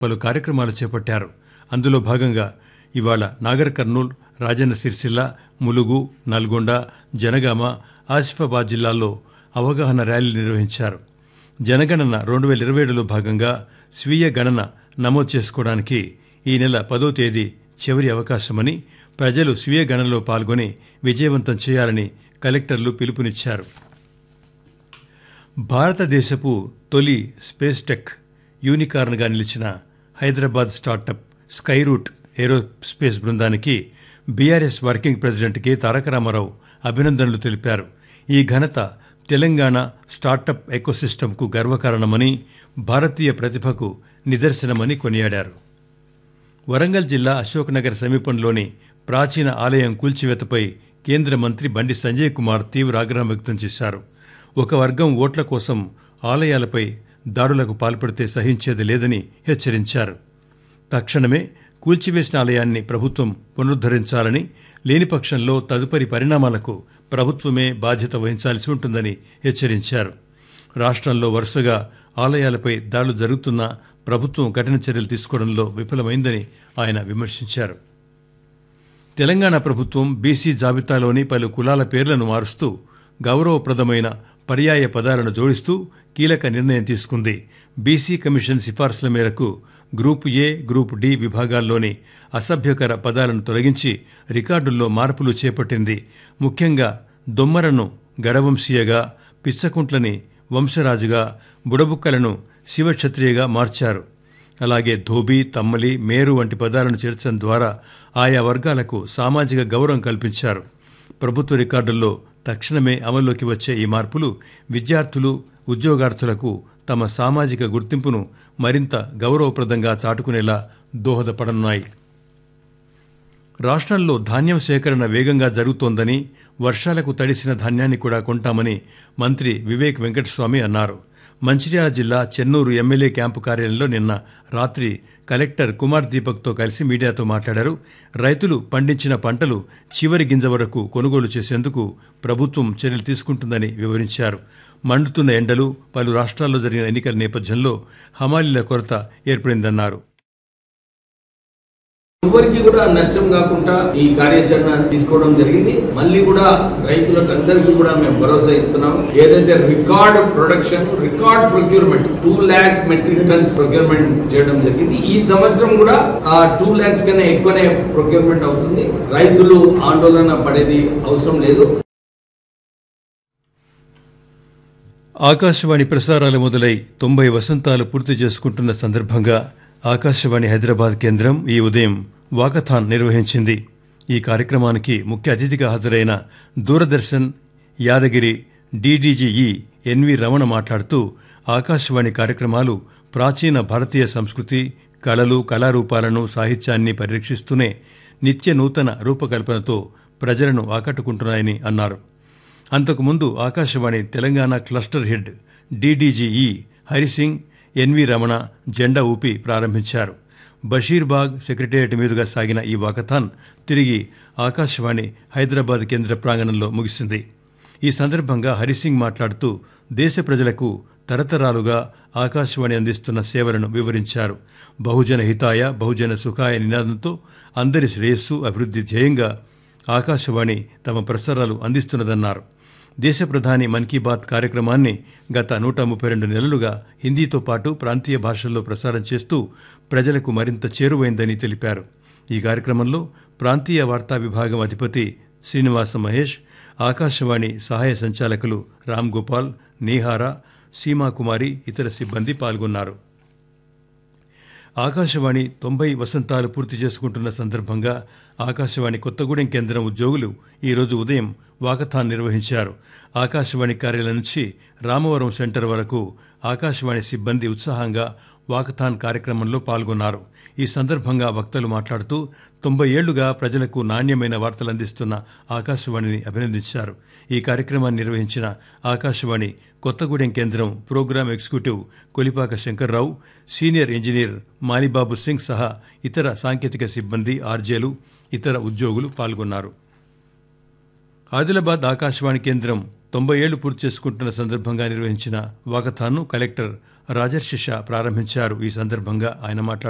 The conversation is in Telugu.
పలు కార్యక్రమాలు చేపట్టారు అందులో భాగంగా ఇవాళ నాగర్ కర్నూల్ రాజన్న సిరిసిల్ల ములుగు నల్గొండ జనగామ ఆసిఫాబాద్ జిల్లాల్లో అవగాహన ర్యాలీలు నిర్వహించారు జనగణన రెండు వేల ఇరవై ఏడులో భాగంగా స్వీయ గణన నమోదు చేసుకోవడానికి ఈ నెల పదో తేదీ చివరి అవకాశమని ప్రజలు స్వీయ గణనలో పాల్గొని విజయవంతం చేయాలని కలెక్టర్లు పిలుపునిచ్చారు భారతదేశపు తొలి స్పేస్ టెక్ యూనికార్న్గా నిలిచిన హైదరాబాద్ స్టార్టప్ స్కైరూట్ ఏరోస్పేస్ బృందానికి BRS working president K Taraka Rama Rao అభినందనలు తెలిపారు ఈ ఘనత తెలంగాణ స్టార్టప్ ఎకోసిస్టమ్కు గర్వకారణమని భారతీయ ప్రతిభకు నిదర్శనమని కొనియాడారు వరంగల్ జిల్లా అశోక్నగర్ సమీపంలోని ప్రాచీన ఆలయం కూల్చివేతపై కేంద్ర మంత్రి బండి సంజయ్ కుమార్ తీవ్ర ఆగ్రహం వ్యక్తం చేశారు ఒక వర్గం ఓట్ల కోసం ఆలయాలపై దాడులకు పాల్పడితే సహించేది లేదని హెచ్చరించారు తక్షణమే కూల్చివేసిన ఆలయాన్ని ప్రభుత్వం పునరుద్ధరించాలని లేని పక్షంలో తదుపరి పరిణామాలకు ప్రభుత్వమే బాధ్యత వహించాల్సి ఉంటుందని హెచ్చరించారు రాష్ట్రంలో వరుసగా ఆలయాలపై దాడులు జరుగుతున్నా ప్రభుత్వం కఠిన చర్యలు తీసుకోవడంలో విఫలమైందని ఆయన విమర్శించారు తెలంగాణ ప్రభుత్వం బీసీ జాబితాలోని పలు కులాల పేర్లను మారుస్తూ గౌరవప్రదమైన పర్యాయ పదాలను జోడిస్తూ కీలక నిర్ణయం తీసుకుంది బీసీ కమిషన్ సిఫార్సుల మేరకు గ్రూప్ ఏ గ్రూప్ డి విభాగాల్లోని అసభ్యకర పదాలను తొలగించి రికార్డుల్లో మార్పులు చేపట్టింది ముఖ్యంగా దొమ్మరను గడవంశీయగా పిచ్చకుంట్లని వంశరాజుగా బుడబుక్కలను శివక్షత్రియగా మార్చారు అలాగే ధోబి తమ్మలి మేరు వంటి పదాలను చేర్చడం ద్వారా ఆయా వర్గాలకు సామాజిక గౌరవం కల్పించారు ప్రభుత్వ రికార్డుల్లో తక్షణమే అమల్లోకి వచ్చే ఈ మార్పులు విద్యార్థులు ఉద్యోగార్థులకు తమ సామాజిక గుర్తింపును మరింత గౌరవప్రదంగా చాటుకునేలా దోహదపడనున్నాయి రాష్ట్రంలో ధాన్యం సేకరణ వేగంగా జరుగుతోందని వర్షాలకు తడిసిన ధాన్యాన్ని కూడా కొంటామని మంత్రి వివేక్ వెంకటస్వామి అన్నారు మంచిర్యాల జిల్లా చెన్నూరు ఎమ్మెల్యే క్యాంపు కార్యాలయంలో నిన్న రాత్రి కలెక్టర్ కుమార్ దీపక్తో కలిసి మీడియాతో మాట్లాడారు రైతులు పండించిన పంటలు చివరి గింజ వరకు కొనుగోలు చేసేందుకు ప్రభుత్వం చర్యలు తీసుకుంటుందని వివరించారు మండుతున్న ఎండలు పలు రాష్ట్రాల్లో జరిగిన ఎన్నికల నేపథ్యంలో హమాలీల కొరత ఏర్పడిందన్నారు ఎవరికి కూడా నష్టం కాకుండా ఈ కార్యాచరణ తీసుకోవడం జరిగింది మళ్ళీ కూడా రైతులకు అందరికీ కూడా మేము భరోసా ఇస్తున్నాము ఏదైతే record production record procurement two lakh metric tons procurement చేయడం జరిగింది ఈ సంవత్సరం కూడా ఆ టూ ల్యాక్స్ కన్నా ఎక్కువనే ప్రొక్యూర్మెంట్ అవుతుంది రైతులు ఆందోళన పడేది అవసరం లేదు ఆకాశవాణి ప్రసారాలు మొదలై తొంభై వసంతాలు పూర్తి చేసుకుంటున్న సందర్భంగా ఆకాశవాణి హైదరాబాద్ కేంద్రం ఈ ఉదయం వాకథాన్ నిర్వహించింది ఈ కార్యక్రమానికి ముఖ్య అతిథిగా హాజరైన దూరదర్శన్ యాదగిరి డీడీజీఈ ఎన్వి రమణ మాట్లాడుతూ ఆకాశవాణి కార్యక్రమాలు ప్రాచీన భారతీయ సంస్కృతి కళలు కళారూపాలను సాహిత్యాన్ని పరిరక్షిస్తూనే నిత్య నూతన రూపకల్పనతో ప్రజలను ఆకట్టుకుంటున్నాయని అన్నారు అంతకుముందు Akashvani Telangana cluster head DDGE Hari Singh NV Ramana జెండా ఊపి ప్రారంభించారు బషీర్బాగ్ సెక్రటేరియట్ మీదుగా సాగిన ఈ వాకథాన్ తిరిగి ఆకాశవాణి హైదరాబాద్ కేంద్ర ప్రాంగణంలో ముగిసింది ఈ సందర్భంగా హరిసింగ్ మాట్లాడుతూ దేశ ప్రజలకు తరతరాలుగా ఆకాశవాణి అందిస్తున్న సేవలను వివరించారు బహుజన హితాయ బహుజన సుఖాయ నినాదంతో అందరి శ్రేయస్సు అభివృద్ధి ధ్యేయంగా ఆకాశవాణి తమ ప్రసారాలు అందిస్తున్నదన్నారు దేశ ప్రధాని మన్ కీ బాత్ కార్యక్రమాన్ని గత నూట ముప్పై రెండు నెలలుగా హిందీతో పాటు ప్రాంతీయ భాషల్లో ప్రసారం చేస్తూ ప్రజలకు మరింత చేరువైందని తెలిపారు ఈ కార్యక్రమంలో ప్రాంతీయ వార్తా విభాగం అధిపతి శ్రీనివాస మహేష్ ఆకాశవాణి సహాయ సంచాలకులు రామ్ గోపాల్ నీహారా సీమాకుమారి ఇతర సిబ్బంది పాల్గొన్నారు ఆకాశవాణి తొంభై వసంతాలు పూర్తి చేసుకుంటున్న సందర్భంగా ఆకాశవాణి కొత్తగూడెం కేంద్రం ఉద్యోగులు ఈరోజు ఉదయం వాకథాన్ నిర్వహించారు ఆకాశవాణి కార్యాలయం నుంచి రామవరం సెంటర్ వరకు ఆకాశవాణి సిబ్బంది ఉత్సాహంగా వాకథాన్ కార్యక్రమంలో పాల్గొన్నారు ఈ సందర్భంగా వక్తలు మాట్లాడుతూ తొంభై ఏళ్లుగా ప్రజలకు నాణ్యమైన వార్తలు అందిస్తున్న ఆకాశవాణిని అభినందించారు ఈ కార్యక్రమాన్ని నిర్వహించిన ఆకాశవాణి కొత్తగూడెం కేంద్రం program executive Kolipaka Shankarrao senior engineer Malibabu Singh సహా ఇతర సాంకేతిక సిబ్బంది ఆర్జేలు ఇతర ఉద్యోగులు పాల్గొన్నారు ఆదిలాబాద్ ఆకాశవాణి కేంద్రం తొంభై ఏళ్లు పూర్తి చేసుకుంటున్న సందర్భంగా నిర్వహించిన వాకథాన్ను కలెక్టర్ రాజర్షి షా ప్రారంభించారు ఈ సందర్భంగా ఆయన మాట్లాడుతూ